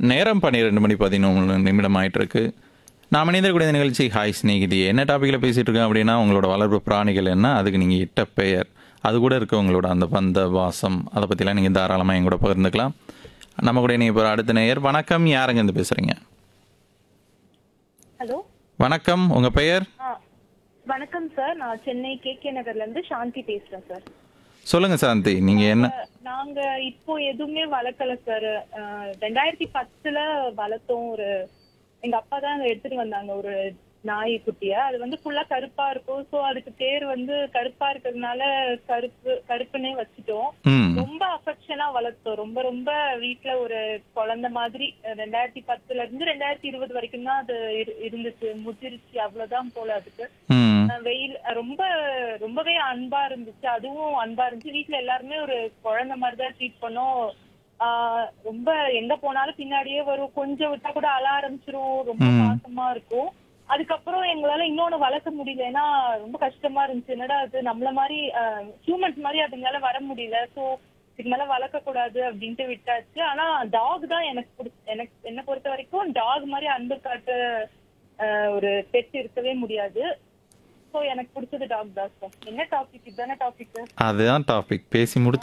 நேரம் பன்னிரெண்டு மணி பதினொன்று நிமிடம் ஆயிட்டு இருக்கு நாம் இணைந்திருக்கூடிய இந்த நிகழ்ச்சி ஹாய் ஸ்நேகிதி என்ன டாப்பிக்கில் பேசிகிட்டு இருக்கோம் அப்படின்னா உங்களோட வளர்ப்பு பிராணிகள் என்ன அதுக்கு நீங்கள் இட்ட பெயர் அது கூட இருக்க உங்களோட அந்த பந்த வாசம் அதை பற்றிலாம் நீங்கள் தாராளமாக என் கூட பகிர்ந்துக்கலாம் நம்ம கூட நீங்கள் இப்போ அடுத்த நேயர் வணக்கம் யாருங்க இருந்து பேசுகிறீங்க ஹலோ வணக்கம் உங்கள் பெயர் ஆ வணக்கம் சார் நான் சென்னை கே கே நகர்ல இருந்து சாந்தி பேசுறேன் சார் சொல்லுங்கள் சாந்தி நீங்கள் என்ன அஹ், நாங்க இப்போ எதுவுமே வளர்க்கல சார் ரெண்டாயிரத்தி பத்துல வளர்த்தோம் ஒரு எங்க அப்பா தான் அங்க எடுத்துட்டு வந்தாங்க ஒரு நாய் குட்டிய அது வந்து ஃபுல்லா கருப்பா இருக்கும் சோ அதுக்கு பேர் வந்து கருப்பா இருக்கிறதுனால கருப்பு கருப்புன்னே வச்சுட்டோம் ம் ரொம்ப அஃபெக்ஷனா வளர்த்தோம் ரொம்ப ரொம்ப வீட்ல ஒரு குழந்தை மாதிரி அஹ், ரெண்டாயிரத்தி பத்துல இருந்து ரெண்டாயிரத்தி இருபது வரைக்கும் தான் அது இரு- இருந்துச்சு முதிர்ச்சி அவ்வளவுதான் போல அதுக்கு ம் அஹ் வெயில் அஹ் ரொம்ப ரொம்பவே அன்பா இருந்துச்சு அதுவும் அன்பா இருந்துச்சு வீட்ல எல்லாருமே ஒரு குழந்தை மாதிரி தான் ட்ரீட் பண்ணோம் ஆஹ் ரொம்ப எங்க போனாலும் பின்னாடியே வரும் கொஞ்சம் விட்டா கூட அழ ஆரம்பிச்சிரும் ரொம்ப ம். பாசமா இருக்கும் அதுக்கப்புறம் எங்களால இன்னொன்னு வளர்க்க முடியல ஏன்னா ரொம்ப கஷ்டமா இருந்துச்சு என்னடா அது நம்மள மாதிரி ஹியூமன்ஸ் மாதிரி அதுங்களால வர முடியல சோ இதுக்கு மேல வளர்க்க கூடாது அப்படின்ட்டு விட்டாச்சு ஆனா டாக் தான் எனக்கு பிடிச்ச எனக்கு என்ன பொறுத்த வரைக்கும் டாக் மாதிரி அன்பு காட்ட ஆஹ் ஒரு பெட் இருக்கவே முடியாது சோ எனக்கு பிடிச்சது டாக் தான் சார் என்ன டாபிக் இதுதானே டாபிக் அதுதான் டாபிக் பேசி முடிச்சு